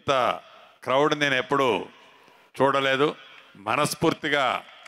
ఇంత క్రౌడ్ నేను ఎప్పుడు చూడలేదు మనస్ఫూర్తిగా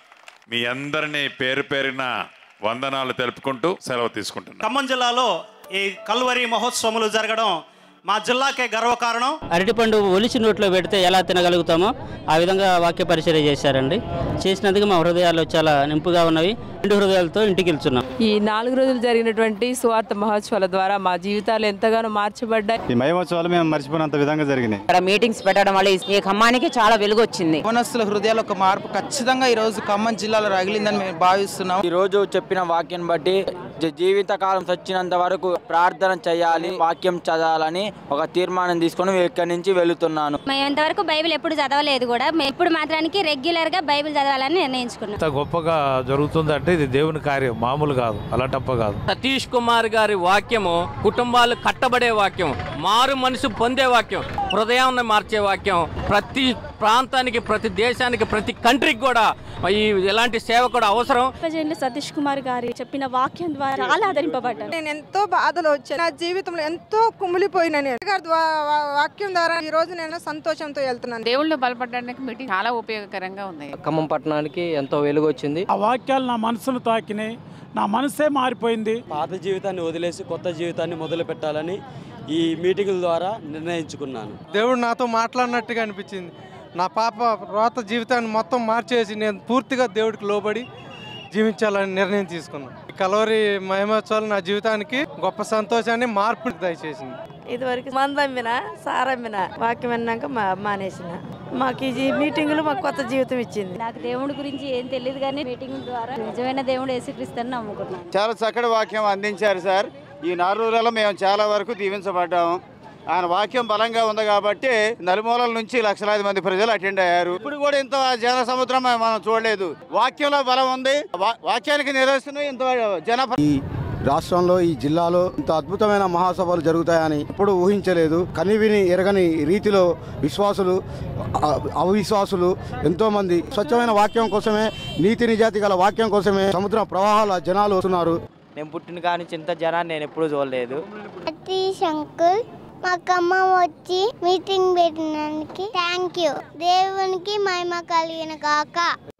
మీ అందరినీ పేరు పేరిన వందనాలు తెలుపుకుంటూ సెలవు తీసుకుంటున్నాను ఖమ్మం జిల్లాలో ఈ కల్వరి మహోత్సవములు జరగడం మా జిల్లాకే గర్వకారణం అరటిపండు ఒలిచి నోట్లో పెడితే ఎలా తినగలుగుతామో ఆ విధంగా వాక్య పరిచర్య చేశారండి చేసినందుకు మా హృదయాలు చాలా నింపుగా ఉన్నవి రెండు హృదయాలతో ఇంటికి వెళ్తున్నాం ఈ నాలుగు రోజులు జరిగినటువంటి సువార్త మహోత్సవాల ద్వారా మా జీవితాలు ఎంతగానో మార్చబడ్డాయి ఈ మహిమోత్సవాలు మేము మర్చిపోయినంత విధంగా జరిగినాయి ఇక్కడ మీటింగ్స్ పెట్టడం వల్ల ఈ ఖమ్మానికి చాలా వెలుగు వచ్చింది యవనస్తుల హృదయాలు ఒక మార్పు ఖచ్చితంగా ఈ రోజు ఖమ్మం జిల్లాలో రగిలిందని మేము భావిస్తున్నాం ఈ రోజు చెప్పిన వాక్యం బట్టి జీ- జీవితకాలం చచ్చినంత వరకు ప్రార్థన చేయాలి వాక్యం చదవాలని ఒక తీర్మానం తీసుకొని ఇక్కడి నుంచి వెళుతున్నాను మేము ఇంతవరకు బైబిల్ ఎప్పుడు చదవలేదు కూడా మేము ఇప్పుడు మాత్రానికి రెగ్యులర్ గా బైబిల్ చదవాలని నిర్ణయించుకున్నాం ఇంత గొప్పగా జరుగుతుందంటే ఇది దేవుని కార్యం మామూలు కాదు అలాంటప్ప కాదు సతీష్ కుమార్ గారి వాక్యము కుటుంబాలు కట్టబడే వాక్యం మారు మనసు పొందే వాక్యం హృదయాన్ని మార్చే వాక్యం ప్రతి ప్రాంతానికి ప్రతి దేశానికి ప్రతి కంట్రీకి కూడా ఈ ఎలాంటి సేవ కూడా అవసరం ప్రజెంట్ సతీష్ కుమార్ గారి చెప్పిన వాక్యం ద్వారా చాలా ఆదరింపబడ్డాను నేను ఎంతో బాధలో వచ్చాను నా జీవితంలో ఎంతో కుమిలిపోయినా నేను గారి ద్వా- వా- వాక్యం ద్వారా ఈ రోజు నేను సంతోషంతో వెళ్తున్నాను దేవుళ్ళు బలపడడానికి మీటింగ్ చాలా ఉపయోగకరంగా ఉంది ఖమ్మం పట్టణానికి ఎంతో వెలుగు వచ్చింది ఆ వాక్యాలు నా మనసును తాకినాయి నా మనసే మారిపోయింది పాత జీవితాన్ని వదిలేసి కొత్త జీవితాన్ని మొదలు పెట్టాలని ఈ మీటింగుల ద్వారా నిర్ణయించుకున్నాను దేవుడు నాతో మాట్లాడినట్టుగా అనిపించింది నా పాప రోత జీవితాన్ని మొత్తం మార్చేసి నేను పూర్తిగా దేవుడికి లోబడి జీవించాలని నిర్ణయం తీసుకున్నాను ఈ కలవరి మహిమోత్సవాలు నా జీవితానికి గొప్ప సంతోషాన్ని మార్పు దయచేసింది ఇదివరకు మందు అమ్మిన సారమ్మిన వాక్యం విన్నాక మా మానేసిన మాకు ఈ మీటింగులు మాకు కొత్త జీవితం ఇచ్చింది నాకు దేవుడి గురించి ఏం తెలియదు కానీ మీటింగ్ ద్వారా నిజమైన దేవుడు యేసుక్రీస్తుని నమ్ముకున్నాను చాలా చక్కటి వాక్యం అందించారు సార్ ఈ నాలుగు రోజులలో మేము చాలా వరకు దీవించబడ్డాము ఆయన వాక్యం బలంగా ఉంది కాబట్టి నలుమూలల నుంచి లక్షలాది మంది ప్రజలు అటెండ్ అయ్యారు ఇప్పుడు కూడా ఇంత జన సముద్రం మనం చూడలేదు వాక్యంలో బలం ఉంది వా- వాక్యానికి నిదర్శనం ఇంత జన ఈ రాష్ట్రంలో ఈ జిల్లాలో ఇంత అద్భుతమైన మహాసభలు జరుగుతాయని ఎప్పుడు ఊహించలేదు కనివిని ఎరగని రీతిలో విశ్వాసులు అ- అవిశ్వాసులు ఎంతో మంది స్వచ్ఛమైన వాక్యం కోసమే నీతి నిజాతి గల వాక్యం కోసమే సముద్ర ప్రవాహాల జనాలు వస్తున్నారు నేను పుట్టిన కాని ఇంత జనాన్ని నేను ఎప్పుడూ చూడలేదు సతీష్ అంకుల్ మాకు అమ్మ వచ్చి మీటింగ్ పెట్టినందుకు థ్యాంక్ యూ దేవునికి మహిమ కలిగిన కాక